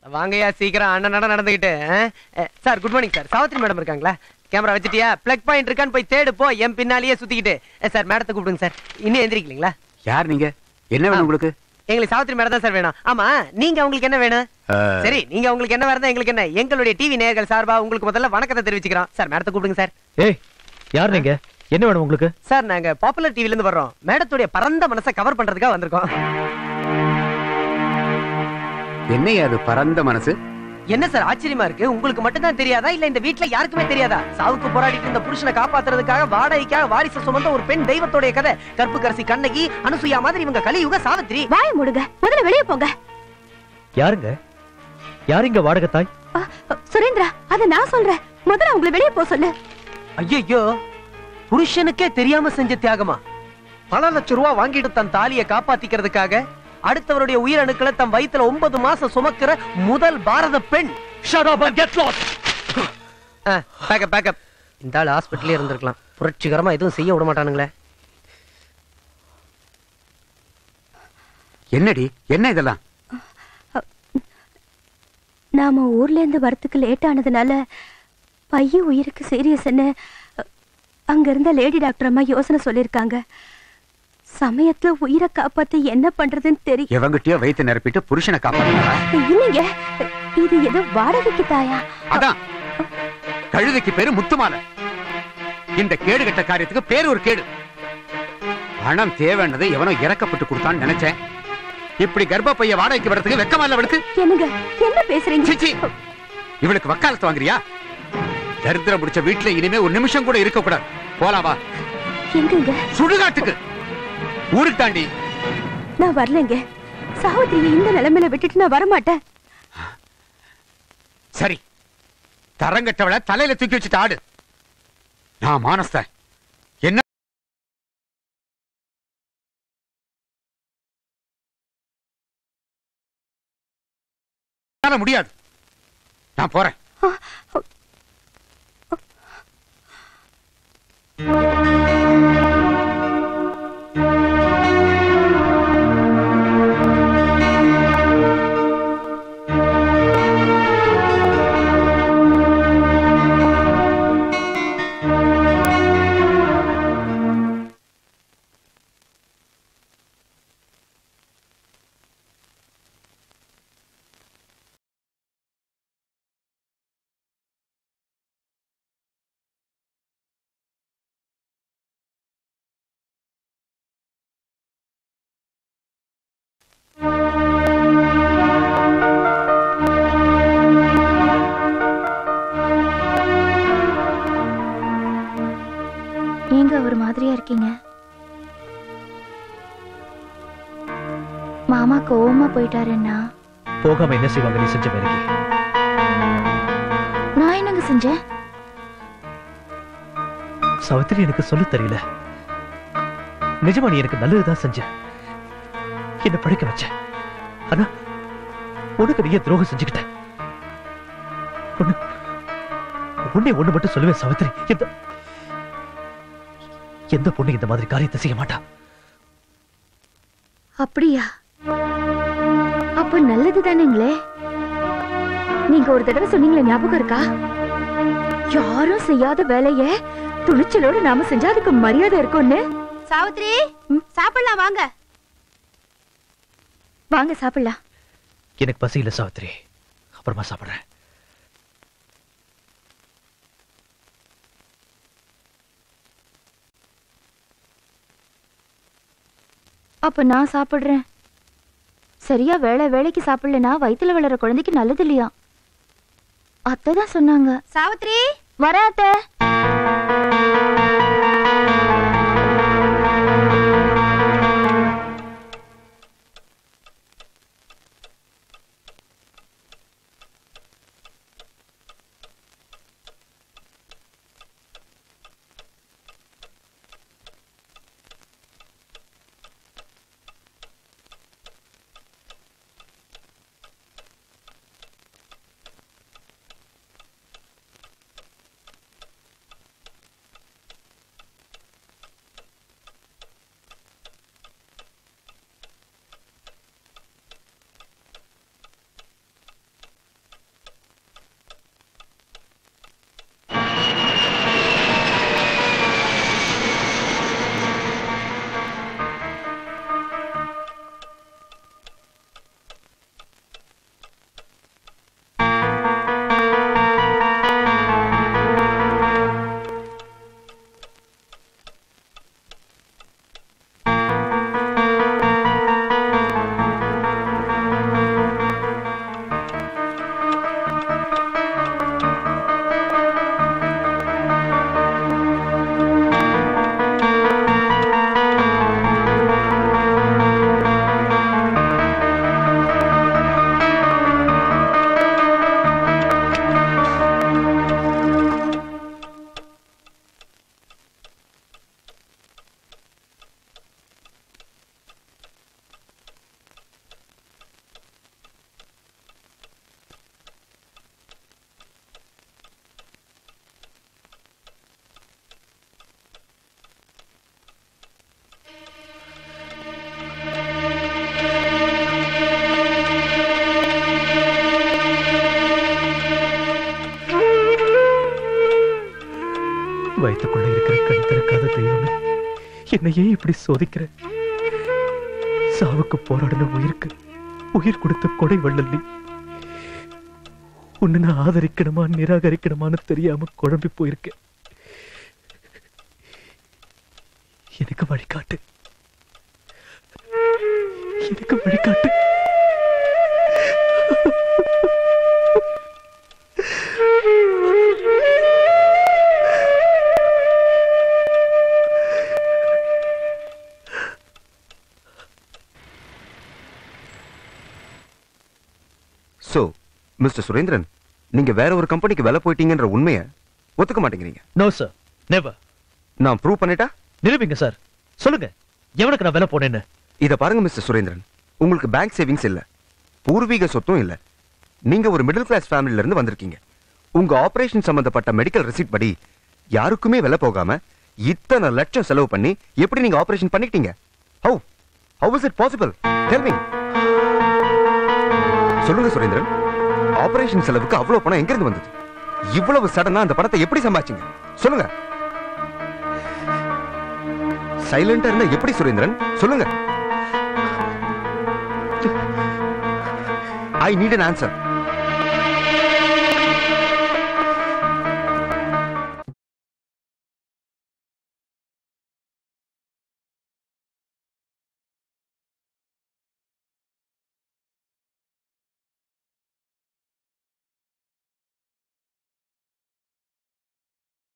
வாங்கய்யா சீக்கிரம் அண்ணன் நடந்துகிட்டு sir good morning sir Savitri madam இருக்காங்களா கேமரா வச்சிட்டியா பிளக் பாயிண்ட் இருக்கான்னு போய் தேடு போ என் பின்னாலேயே சுத்திக்கிட்டு சார் மேடத்தை கூப்பிடுங்க சார் இன்னும் எந்திரிக்கலீங்களா யார் நீங்க என்ன வேணும் உங்களுக்கு எங்களுக்கு சாவித்ரி மேடம் தான் சார் வேணும் ஆமா நீங்க உங்களுக்கு என்ன வேணும் சரி நீங்க உங்களுக்கு என்ன வேறதா எங்களுக்கு என்ன எங்களுடைய டிவி நேயர்கள் சார்பா உங்களுக்கு முதல்ல வணக்கத்தை தெரிவிச்சுக்கிறோம் சார் மேடத்தை கூப்பிடுங்க சார் ஏய் யார் நீங்க என்ன வேணும் உங்களுக்கு சார் நாங்க பாப்புலர் டிவில இருந்து வர்றோம் மேடத்துடைய பரந்த மனசை கவர் பண்றதுக்காக வந்திருக்கோம் என்னையா அது பரந்த மனசு என்ன சார் ஆச்சரியமா இருக்கு உங்களுக்கு மட்டும் தான் தெரியாதா இல்ல இந்த வீட்ல யாருக்குமே தெரியாதா சாவுக்கு போராடிட்டு இருந்த புருஷனை காப்பாத்துறதுக்காக வாடகைக்காக வாரிசு சுமந்த ஒரு பெண் தெய்வத்தோடைய கதை கற்புக்கரசி கண்ணகி அனுசுயா மாதிரி இவங்க கலியுக சாவித்ரி வாய முடுங்க முதல்ல வெளியே போங்க யாருங்க யார் இங்க வாடகை தாய் அ, அ, சுரேந்திரா அத நான் சொல்றேன் முதல்ல உங்களை வெளியே போக சொல்லு ஐயோ புருஷனுக்கே தெரியாம செஞ்ச தியாகமா பல லட்சம் ரூபாய் வாங்கிட்டு தன் தாலியை காப்பாத்திக்கிறதுக்காக அடுத்தவருடைய உயிரணுக்களை தன் வயித்துல ஒன்பது மாசம் சுமக்கிற முதல் பாரத பெண் பேக்கப் பேக்கப் இந்த ஆள் ஹாஸ்பிட்டலே இருந்திருக்கலாம் புரட்சிகரமா எதுவும் செய்ய விட மாட்டானுங்களே என்னடி என்ன இதெல்லாம் நாம ஊர்ல இருந்து வரத்துக்கு லேட் ஆனதுனால பையன் உயிருக்கு சீரியஸ்ன்னு அங்க இருந்த லேடி டாக்டர் அம்மா யோசனை சொல்லிருக்காங்க சமயத்துல உயிரை காப்பாத்த என்ன பண்றதுன்னு தெரியும் எவங்கிட்டயோ வயித்து நிரப்பிட்டு புருஷனை காப்பாத்துறா இல்லைங்க இது ஏதோ வாடகைக்கு தாயா அதான் கழுதைக்கு பேரு முத்துமாலை இந்த கேடு கட்ட காரியத்துக்கு பேரு ஒரு கேடு பணம் தேவைன்னதை எவனோ இறக்கப்பட்டு கொடுத்தான்னு நினைச்சேன் இப்படி கர்ப்பப்பைய வாடகைக்கு வரதுக்கு வெக்கமா இல்ல அவளுக்கு என்னங்க என்ன பேசுறீங்க சீ, சீ. இவளுக்கு வக்காலத்து வாங்குறியா தரித்திரம் பிடிச்ச வீட்டுல இனிமே ஒரு நிமிஷம் கூட இருக்க கூடாது போலாம் வா எங்கங்க சுடுகாட்டுக்கு ஊருக்கு தாண்டி நான் வரலைங்க சாவித்திரியை இந்த நிலைமையில விட்டுட்டு நான் வரமாட்டேன் சரி தரங்கட்டவளை தலையில தூக்கி வச்சுட்டு ஆடு நான் மானஸ்தன் என்ன என்னால முடியாது நான் போறேன் நீங்க ஒரு மாதிரியா இருக்கீங்க மாமா கோவமா போயிட்டாருன்னா போகாம என்ன செய்வாங்க நீ செஞ்ச வேலைக்கு நான் என்னங்க செஞ்சேன் சாவித்திரி எனக்கு சொல்ல தெரியல நிஜமா நீ எனக்கு நல்லதுதான் செஞ்ச என்ன படிக்க வச்ச ஆனா உனக்கு நீயே துரோகம் செஞ்சுக்கிட்ட ஒண்ணு உன்னை ஒண்ணு மட்டும் சொல்லுவேன் சாவித்திரி எந்த எந்த பொண்ணு இந்த மாதிரி காரியத்தை செய்ய மாட்டா அப்படியா அப்ப நல்லது தானுங்களே நீங்க ஒரு தடவை சொன்னீங்களே ஞாபகம் இருக்கா யாரும் செய்யாத வேலைய துணிச்சலோட நாம செஞ்சா அதுக்கு மரியாதை இருக்கும்னு சாவித்ரி சாப்பிடலாம் வாங்க வாங்க சாப்பிடலாம் எனக்கு பசி இல்ல சாவித்திரி அப்புறமா சாப்பிடுறேன் அப்ப நான் சாப்பிடுறேன் சரியா வேளை வேலைக்கு சாப்பிடலனா வயித்துல வளர குழந்தைக்கு நல்லது இல்லையா அத்தை தான் சொன்னாங்க சாவித்ரி வர அத்தை வயிற்றுக்குள்ள இருக்கிற கண் திறக்காத தெய்வமே என்னை ஏன் இப்படி சோதிக்கிற சாவுக்கு போராடின உயிருக்கு உயிர் கொடுத்த கொடை வள்ளல் நீ உன்னை நான் ஆதரிக்கணுமா நிராகரிக்கணுமான்னு தெரியாம குழம்பி போயிருக்கேன் எனக்கு வழிகாட்டு எனக்கு வழிகாட்டு சோ மிஸ்டர் சுரேந்திரன் நீங்க வேற ஒரு கம்பெனிக்கு வேலை போயிட்டீங்கன்ற உண்மையை ஒத்துக்க மாட்டேங்கிறீங்க நோ சார் நெவர் நான் ப்ரூவ் பண்ணிட்டா நிரூபிங்க சார் சொல்லுங்க எவனுக்கு நான் வேலை போனேன்னு இத பாருங்க மிஸ்டர் சுரேந்திரன் உங்களுக்கு பேங்க் சேவிங்ஸ் இல்ல பூர்வீக சொத்தும் இல்ல நீங்க ஒரு மிடில் கிளாஸ் ஃபேமிலில இருந்து வந்திருக்கீங்க உங்க ஆபரேஷன் சம்பந்தப்பட்ட மெடிக்கல் ரெசிப்ட் படி யாருக்குமே வேலை போகாம இத்தனை லட்சம் செலவு பண்ணி எப்படி நீங்க ஆபரேஷன் பண்ணிக்கிட்டீங்க how how is it possible tell me சொல்லுங்க சுரேந்திரன் ஆபரேஷன் செலவுக்கு அவ்வளவு பணம் எங்க இருந்து வந்தது இவ்வளவு சடனா அந்த பணத்தை எப்படி சம்பாதிச்சீங்க சொல்லுங்க சைலண்டா இருந்தா எப்படி சுரேந்திரன் சொல்லுங்க ஐ நீட் an ஆன்சர்